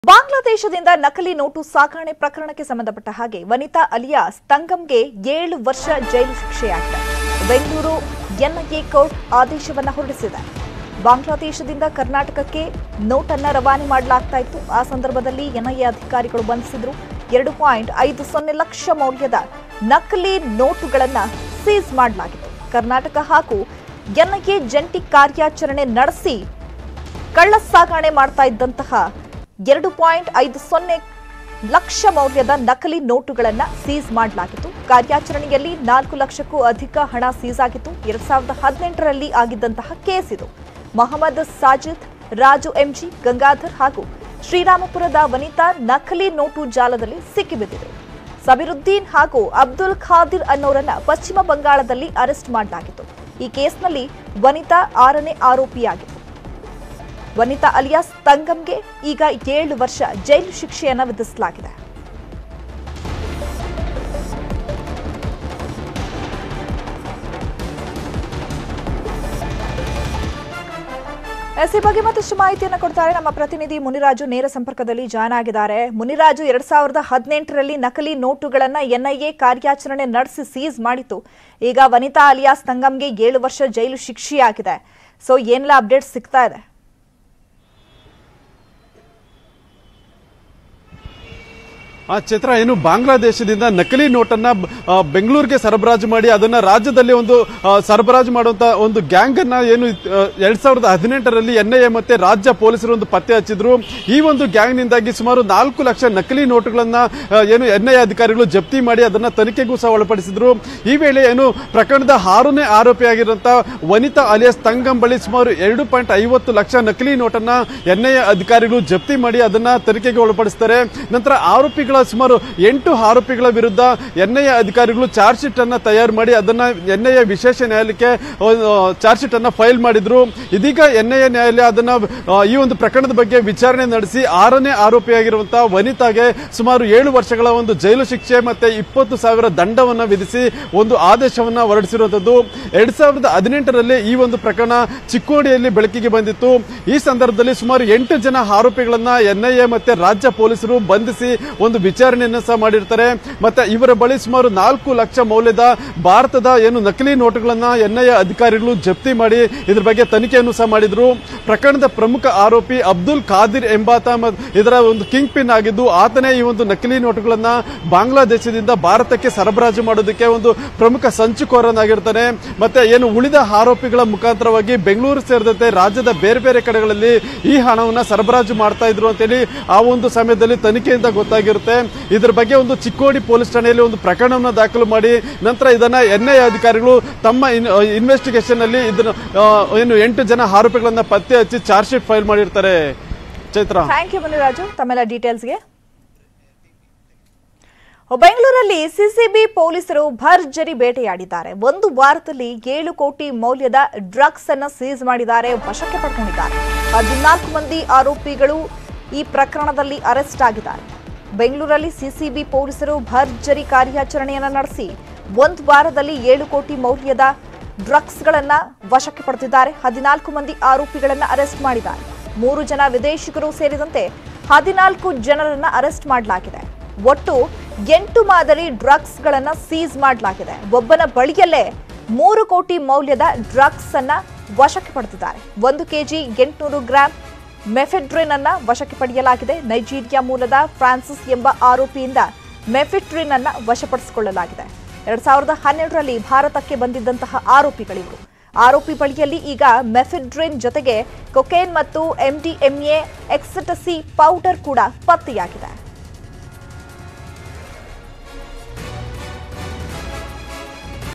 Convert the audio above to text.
ಬಾಂಗ್ಲಾದೇಶದಿಂದ ನಕಲಿ ನೋಟು ಸಾಗಣೆ ಪ್ರಕರಣಕ್ಕೆ ಸಂಬಂಧಪಟ್ಟ ಹಾಗೆ ವನಿತಾ ಅಲಿಯಾಸ್ ತಂಗಂಗೆ ಏಳು ವರ್ಷ ಜೈಲು ಶಿಕ್ಷೆಯಾಗಿದೆ ಬೆಂಗಳೂರು ಎನ್ಐಎ ಕೋರ್ಟ್ ಆದೇಶವನ್ನ ಹೊರಡಿಸಿದೆ ಬಾಂಗ್ಲಾದೇಶದಿಂದ ಕರ್ನಾಟಕಕ್ಕೆ ನೋಟನ್ನ ರವಾನೆ ಮಾಡಲಾಗ್ತಾ ಇತ್ತು ಆ ಸಂದರ್ಭದಲ್ಲಿ ಎನ್ಐಎ ಅಧಿಕಾರಿಗಳು ಬಂಧಿಸಿದ್ರು ಎರಡು ಪಾಯಿಂಟ್ ಐದು ಸೊನ್ನೆ ಲಕ್ಷ ಮೌಲ್ಯದ ನಕಲಿ ನೋಟುಗಳನ್ನ ಸೀಸ್ ಮಾಡಲಾಗಿತ್ತು ಕರ್ನಾಟಕ ಹಾಗೂ ಎನ್ಐಎ ಜಂಟಿ ಕಾರ್ಯಾಚರಣೆ ನಡೆಸಿ ಕಳ್ಳ ಸಾಗಣೆ ಮಾಡ್ತಾ ಇದ್ದಂತಹ ಎರಡು ಪಾಯಿಂಟ್ ಐದು ಸೊನ್ನೆ ಲಕ್ಷ ಮೌಲ್ಯದ ನಕಲಿ ನೋಟುಗಳನ್ನ ಸೀಸ್ ಮಾಡಲಾಗಿತ್ತು ಕಾರ್ಯಾಚರಣೆಯಲ್ಲಿ ನಾಲ್ಕು ಲಕ್ಷಕ್ಕೂ ಅಧಿಕ ಹಣ ಸೀಸ್ ಆಗಿತ್ತು ಎರಡ್ ಸಾವಿರದ ಹದಿನೆಂಟರಲ್ಲಿ ಆಗಿದ್ದಂತಹ ಕೇಸ್ ಇದು ಮೊಹಮ್ಮದ್ ಸಾಜಿದ್ ರಾಜು ಎಂಜಿ ಗಂಗಾಧರ್ ಹಾಗೂ ಶ್ರೀರಾಮಪುರದ ವನಿತಾ ನಕಲಿ ನೋಟು ಜಾಲದಲ್ಲಿ ಸಿಕ್ಕಿಬಿದ್ದಿದ್ರು ಸಬಿರುದ್ದೀನ್ ಹಾಗೂ ಅಬ್ದುಲ್ ಖಾದಿರ್ ಅನ್ನೋರನ್ನ ಪಶ್ಚಿಮ ಬಂಗಾಳದಲ್ಲಿ ಅರೆಸ್ಟ್ ಮಾಡಲಾಗಿತ್ತು ಈ ಕೇಸ್ನಲ್ಲಿ ವನಿತಾ ಆರನೇ ಆರೋಪಿಯಾಗಿತ್ತು ವನಿತಾ ಅಲಿಯಾಸ್ ತಂಗಂಗೆ ಈಗ ಏಳು ವರ್ಷ ಜೈಲು ಶಿಕ್ಷೆಯನ್ನ ವಿಧಿಸಲಾಗಿದೆ ಎಸ್ ಈ ಬಗ್ಗೆ ಮತ್ತಷ್ಟು ಮಾಹಿತಿಯನ್ನು ಕೊಡ್ತಾರೆ ನಮ್ಮ ಪ್ರತಿನಿಧಿ ಮುನಿರಾಜು ನೇರ ಸಂಪರ್ಕದಲ್ಲಿ ಜಾಯ್ನ್ ಆಗಿದ್ದಾರೆ ಮುನಿರಾಜು ಎರಡ್ ಸಾವಿರದ ಹದಿನೆಂಟರಲ್ಲಿ ನಕಲಿ ನೋಟುಗಳನ್ನ ಎನ್ಐಎ ಕಾರ್ಯಾಚರಣೆ ನಡೆಸಿ ಸೀಸ್ ಮಾಡಿತ್ತು ಈಗ ವನಿತಾ ಅಲಿಯಾಸ್ ತಂಗಂಗೆ ಏಳು ವರ್ಷ ಜೈಲು ಶಿಕ್ಷೆಯಾಗಿದೆ ಸೊ ಏನೆಲ್ಲ ಅಪ್ಡೇಟ್ಸ್ ಸಿಗ್ತಾ ಇದೆ ಆ ಚಿತ್ರ ಏನು ಬಾಂಗ್ಲಾದೇಶದಿಂದ ನಕಲಿ ನೋಟನ್ನ ಆ, ಬೆಂಗಳೂರಿಗೆ ಸರಬರಾಜು ಮಾಡಿ ಅದನ್ನ ರಾಜ್ಯದಲ್ಲಿ ಒಂದು ಆ, ಸರಬರಾಜು ಮಾಡುವಂತ ಒಂದು ಗ್ಯಾಂಗ್ ಅನ್ನ ಏನು ಆ, ಎರಡ್ ಸಾವಿರದ ಹದಿನೆಂಟರಲ್ಲಿ ಎನ್ಐಎ ಮತ್ತೆ ರಾಜ್ಯ ಪೊಲೀಸರು ಒಂದು ಪತ್ತೆ ಹಚ್ಚಿದ್ರು ಈ ಒಂದು ಗ್ಯಾಂಗ್ ನಿಂದಾಗಿ ಸುಮಾರು ನಾಲ್ಕು ಲಕ್ಷ ನಕಲಿ ನೋಟುಗಳನ್ನ ಆ, ಏನು ಎನ್ಐಎ ಅಧಿಕಾರಿಗಳು ಜಪ್ತಿ ಮಾಡಿ ಅದನ್ನ ತನಿಖೆಗೂ ಸಹ ಒಳಪಡಿಸಿದ್ರು ಈ ವೇಳೆ ಏನು ಪ್ರಕರಣದ ಆರನೇ ಆರೋಪಿಯಾಗಿರುವಂತಹ ವನಿತಾ ಅಲಿಯಾಸ್ ತಂಗಂ ಬಳಿ ಸುಮಾರು ಎರಡು ಪಾಯಿಂಟ್ ಐವತ್ತು ಲಕ್ಷ ನಕಲಿ ನೋಟನ್ನ ಎನ್ಐಎ ಅಧಿಕಾರಿಗಳು ಜಪ್ತಿ ಮಾಡಿ ಅದನ್ನ ತನಿಖೆಗೆ ಒಳಪಡಿಸ್ತಾರೆ ನಂತರ ಆರೋಪಿಗಳ ಸುಮಾರು ಎಂಟು ಆರೋಪಿಗಳ ವಿರುದ್ಧ ಎನ್ಐಎ ಅಧಿಕಾರಿಗಳು ಚಾರ್ಜ್ ಶೀಟ್ ಅನ್ನ ತಯಾರು ಮಾಡಿ ಅದನ್ನ ಎನ್ಐಎ ವಿಶೇಷ ನ್ಯಾಯಾಲಯಕ್ಕೆ ಚಾರ್ಜ್ ಶೀಟ್ ಅನ್ನ ಫೈಲ್ ಮಾಡಿದ್ರು ಇದೀಗ ಎನ್ಐಎ ನ್ಯಾಯಾಲಯ ಅದನ್ನ ಆ, ಈ ಒಂದು ಪ್ರಕರಣದ ಬಗ್ಗೆ ವಿಚಾರಣೆ ನಡೆಸಿ ಆರನೇ ಆರೋಪಿಯಾಗಿರುವಂತಹ ವನಿತಾಗೆ ಸುಮಾರು ಏಳು ವರ್ಷಗಳ ಒಂದು ಜೈಲು ಶಿಕ್ಷೆ ಮತ್ತೆ ಇಪ್ಪತ್ತು ಸಾವಿರ ದಂಡವನ್ನ ವಿಧಿಸಿ ಒಂದು ಆದೇಶವನ್ನ ಹೊರಡಿಸಿರುವಂತದ್ದು ಎರಡ್ ಸಾವಿರದ ಹದಿನೆಂಟರಲ್ಲಿ ಈ ಒಂದು ಪ್ರಕರಣ ಚಿಕ್ಕೋಡಿಯಲ್ಲಿ ಬೆಳಕಿಗೆ ಬಂದಿತ್ತು ಈ ಸಂದರ್ಭದಲ್ಲಿ ಸುಮಾರು ಎಂಟು ಜನ ಆರೋಪಿಗಳನ್ನ ಎನ್ಐಎ ಮತ್ತೆ ರಾಜ್ಯ ಪೊಲೀಸರು ಬಂಧಿಸಿ ಒಂದು ವಿಚಾರಣೆಯನ್ನ ಸಹ ಮಾಡಿರ್ತಾರೆ ಮತ್ತೆ ಇವರ ಬಳಿ ಸುಮಾರು ನಾಲ್ಕು ಲಕ್ಷ ಮೌಲ್ಯದ ಭಾರತದ ಏನು ನಕಲಿ ನೋಟುಗಳನ್ನ ಎನ್ಐಎ ಅಧಿಕಾರಿಗಳು ಜಪ್ತಿ ಮಾಡಿ ಇದ್ರ ಬಗ್ಗೆ ತನಿಖೆಯನ್ನು ಸಹ ಮಾಡಿದ್ರು ಪ್ರಕರಣದ ಪ್ರಮುಖ ಆರೋಪಿ ಅಬ್ದುಲ್ ಖಾದಿರ್ ಎಂಬಾತ ಮ- ಇದರ ಒಂದು ಕಿಂಗ್ ಪಿನ್ ಆಗಿದ್ದು ಆತನೇ ಈ ಒಂದು ನಕಲಿ ನೋಟುಗಳನ್ನ ಬಾಂಗ್ಲಾದೇಶದಿಂದ ಭಾರತಕ್ಕೆ ಸರಬರಾಜು ಮಾಡೋದಕ್ಕೆ ಒಂದು ಪ್ರಮುಖ ಸಂಚುಕೋರನಾಗಿರ್ತಾನೆ ಮತ್ತೆ ಏನು ಉಳಿದ ಆರೋಪಿಗಳ ಮುಖಾಂತರವಾಗಿ ಬೆಂಗಳೂರು ಸೇರಿದಂತೆ ರಾಜ್ಯದ ಬೇರೆ ಬೇರೆ ಕಡೆಗಳಲ್ಲಿ ಈ ಹಣವನ್ನ ಸರಬರಾಜು ಮಾಡ್ತಾ ಇದ್ರು ಅಂತೇಳಿ ಆ ಒಂದು ಸಮಯದಲ್ಲಿ ತನಿಖೆಯಿಂದ ಗೊತ್ತಾಗಿರುತ್ತೆ ಇದ್ರ ಬಗ್ಗೆ ಒಂದು ಚಿಕ್ಕೋಡಿ ಪೊಲೀಸ್ ಠಾಣೆಯಲ್ಲಿ ಒಂದು ಪ್ರಕರಣವನ್ನು ದಾಖಲು ಮಾಡಿ ನಂತರ ಇದನ್ನ ಎನ್ಐಎ ಅಧಿಕಾರಿಗಳು ತಮ್ಮ ಇನ್ವೆಸ್ಟಿಗೇಷನ್ ಅಲ್ಲಿ ಇದನ್ನ ಆ, ಏನು ಎಂಟು ಜನ ಆರೋಪಿಗಳನ್ನ ಪತ್ತೆ ಹಚ್ಚಿ ಚಾರ್ಜ್ ಶೀಟ್ ಫೈಲ್ ಮಾಡಿರ್ತಾರೆ ಚೈತ್ರ ಥ್ಯಾಂಕ್ ಯು ಮುನಿರಾಜು ತಮ್ಮೆಲ್ಲ ಡೀಟೇಲ್ಸ್ಗೆ ಬೆಂಗಳೂರಲ್ಲಿ ಸಿಸಿಬಿ ಪೊಲೀಸರು ಭರ್ಜರಿ ಬೇಟೆಯಾಡಿದ್ದಾರೆ ಒಂದು ವಾರದಲ್ಲಿ ಏಳು ಕೋಟಿ ಮೌಲ್ಯದ ಡ್ರಗ್ಸ್ ಅನ್ನ ಸೀಸ್ ಮಾಡಿದ್ದಾರೆ ವಶಕ್ಕೆ ಪಡ್ಕೊಂಡಿದ್ದಾರೆ ಹದಿನಾಲ್ಕು ಮಂದಿ ಆರೋಪಿಗಳು ಈ ಪ್ರಕರಣದಲ್ಲಿ ಅರೆಸ್ಟ್ ಆಗಿದ್ದಾರೆ ಬೆಂಗಳೂರಲ್ಲಿ ಸಿಸಿಬಿ ಪೊಲೀಸರು ಭರ್ಜರಿ ಕಾರ್ಯಾಚರಣೆಯನ್ನ ನಡೆಸಿ ಒಂದು ವಾರದಲ್ಲಿ ಏಳು ಕೋಟಿ ಮೌಲ್ಯದ ಡ್ರಗ್ಸ್ಗಳನ್ನ ವಶಕ್ಕೆ ಪಡೆದಿದ್ದಾರೆ ಹದಿನಾಲ್ಕು ಮಂದಿ ಆರೋಪಿಗಳನ್ನ ಅರೆಸ್ಟ್ ಮಾಡಿದ್ದಾರೆ ಮೂರು ಜನ ವಿದೇಶಿಗರು ಸೇರಿದಂತೆ ಹದಿನಾಲ್ಕು ಜನರನ್ನ ಅರೆಸ್ಟ್ ಮಾಡಲಾಗಿದೆ ಒಟ್ಟು ಎಂಟು ಮಾದರಿ ಡ್ರಗ್ಸ್ಗಳನ್ನ ಸೀಸ್ ಮಾಡಲಾಗಿದೆ ಒಬ್ಬನ ಬಳಿಯಲ್ಲೇ ಮೂರು ಕೋಟಿ ಮೌಲ್ಯದ ಡ್ರಗ್ಸ್ ಅನ್ನ ವಶಕ್ಕೆ ಪಡೆದಿದ್ದಾರೆ ಒಂದು ಕೆಜಿ ಎಂಟುನೂರು ಗ್ರಾಂ ಮೆಫೆಡ್ರಿನ್ ಅನ್ನ ವಶಕ್ಕೆ ಪಡೆಯಲಾಗಿದೆ ನೈಜೀರಿಯಾ ಮೂಲದ ಫ್ರಾನ್ಸಿಸ್ ಎಂಬ ಆರೋಪಿಯಿಂದ ಮೆಫೆಡ್ರಿನ್ ಅನ್ನ ವಶಪಡಿಸಿಕೊಳ್ಳಲಾಗಿದೆ ಎರಡ್ ಸಾವಿರದ ಹನ್ನೆರಡರಲ್ಲಿ ಭಾರತಕ್ಕೆ ಬಂದಿದ್ದಂತಹ ಆರೋಪಿಗಳಿವರು ಆರೋಪಿ ಬಳಿಯಲ್ಲಿ ಈಗ ಮೆಫೆಡ್ರಿನ್ ಜೊತೆಗೆ ಕೊಕೇನ್ ಮತ್ತು ಎಂಡಿಎಂಎ ಎಕ್ಸಟಸಿ ಪೌಡರ್ ಕೂಡ ಪತ್ತೆಯಾಗಿದೆ